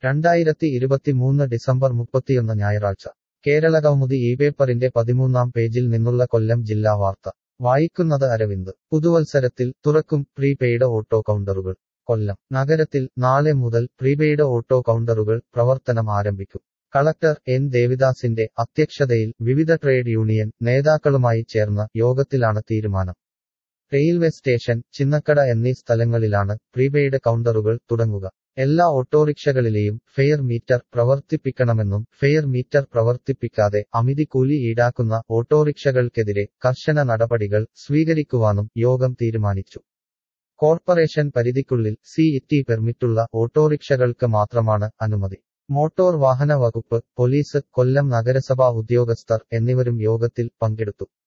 രണ്ടായിരത്തി ഇരുപത്തിമൂന്ന് ഡിസംബർ മുപ്പത്തിയൊന്ന് ഞായറാഴ്ച കേരള കൗമുദി ഈ പേപ്പറിന്റെ പതിമൂന്നാം പേജിൽ നിന്നുള്ള കൊല്ലം ജില്ലാ വാർത്ത വായിക്കുന്നത് അരവിന്ദ് പുതുവത്സരത്തിൽ തുറക്കും പ്രീപെയ്ഡ് ഓട്ടോ കൗണ്ടറുകൾ കൊല്ലം നഗരത്തിൽ നാളെ മുതൽ പ്രീപെയ്ഡ് ഓട്ടോ കൗണ്ടറുകൾ പ്രവർത്തനം ആരംഭിക്കും കളക്ടർ എൻ ദേവിദാസിന്റെ അധ്യക്ഷതയിൽ വിവിധ ട്രേഡ് യൂണിയൻ നേതാക്കളുമായി ചേർന്ന യോഗത്തിലാണ് തീരുമാനം റെയിൽവേ സ്റ്റേഷൻ ചിന്നക്കട എന്നീ സ്ഥലങ്ങളിലാണ് പ്രീപെയ്ഡ് കൗണ്ടറുകൾ തുടങ്ങുക എല്ലാ ഓട്ടോറിക്ഷകളിലെയും ഫെയർ മീറ്റർ പ്രവർത്തിപ്പിക്കണമെന്നും ഫെയർ മീറ്റർ പ്രവർത്തിപ്പിക്കാതെ അമിതി കൂലി ഈടാക്കുന്ന ഓട്ടോറിക്ഷകൾക്കെതിരെ കർശന നടപടികൾ സ്വീകരിക്കുവാനും യോഗം തീരുമാനിച്ചു കോർപ്പറേഷൻ പരിധിക്കുള്ളിൽ സി ഇറ്റി പെർമിറ്റുള്ള ഓട്ടോറിക്ഷകൾക്ക് മാത്രമാണ് അനുമതി മോട്ടോർ വാഹന വകുപ്പ് പോലീസ് കൊല്ലം നഗരസഭാ ഉദ്യോഗസ്ഥർ എന്നിവരും യോഗത്തിൽ പങ്കെടുത്തു